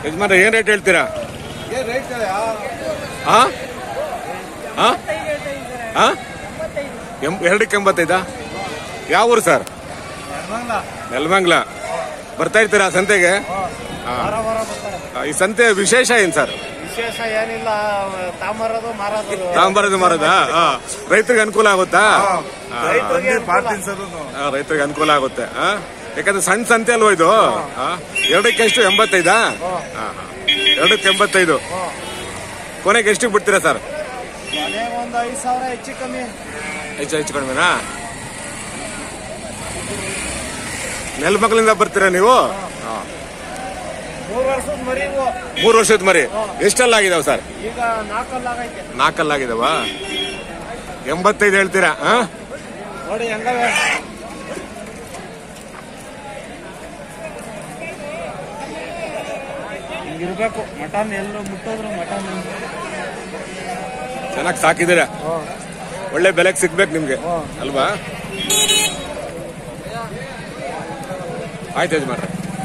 ಯಜಮಾನ್ರೆ ಏನ್ ರೇಟ್ ಹೇಳ್ತೀರಾ ಏನ್ ರೇಟ್ ಹಾ ಹಾ ಹಾ ಎಂ- ಎರಡಕ್ಕೆ ಎಂಬತ್ತೈದಾ ಯಾವ ಊರು ಸರ್ ನೆಲಮಂಗ್ಲ ಬರ್ತಾ ಇರ್ತೀರಾ ಸಂತೆಗೆ ಹಾ. ಆ, ಈ ಸಂತೆ ವಿಶೇಷ ಏನ್ ಸರ್ ವಿಶೇಷ ಏನಿಲ್ಲ ತಾಮರದು ಮಾರೋದು ತಾಂಬರದ ಮರದ ರೈತರಿಗೆ ಅನುಕೂಲ ಆಗುತ್ತಾ ಹಾ. ಪಾರ್ಟಿನ್ಸರು ಆ, ರೈತರಿಗೆ ಅನುಕೂಲ ಆಗುತ್ತೆ ಆ? ಯಾಕಂದ್ರೆ ಸಣ್ಣ ಸಂತೆ ಅಲ್ವಾ ಇದು ಆ? ಎರಡಕ್ಕೆ ಎಷ್ಟು ಎಂಬತ್ತೈದಾ ಹಾ, ಹಾ. ಎರಡಕ್ಕೆ ಎಂಬತ್ತೈದು ಕೊನೆಗೆ ಎಷ್ಟು ಬಿಡ್ತೀರಾ ಸರ್ ಮನೆಗೆ ಒಂದು ಐದು ಸಾವಿರ ಹೆಚ್ಚು ಕಮ್ಮಿ ಹೆಚ್ಚು ಹೆಚ್ಚು ಕಡಿಮೆನಾ ನೆಲಮಕ್ಕಳಿಂದ ಬರ್ತೀರಾ ನೀವು ಹಾ. ಮೂರು ವರ್ಷದ ಮರಿವು ಮೂರು ವರ್ಷದ ಮರಿ ಎಷ್ಟೆಲ್ಲ ಆಗಿದಾವ ಸರ್ ಈಗ ನಾಲ್ಕಲ್ಲಾಗೈತೆ ನಾಲ್ಕಲ್ಲಾಗಿದಾವ ಎಂಬತ್ತೈದು ಹೇಳ್ತೀರಾ ಹಾ ನೋಡಿ ಹೆಂಗವೆ ಹಿಂಗಿರ್ಬೇಕು ಮಟನ್ ಎಲ್ಲೂ ಮುಟ್ಟಿದ್ರು ಮಟನ್ ಚೆನ್ನಾಗಿ ಸಾಕಿದ್ದೀರಾ ಒಳ್ಳೆ ಬೆಲೆಗೆ ಸಿಗ್ಬೇಕು ನಿಮ್ಗೆ ಅಲ್ವಾ ಆಯ್ತು ಯಜಮಾನ್ರೆ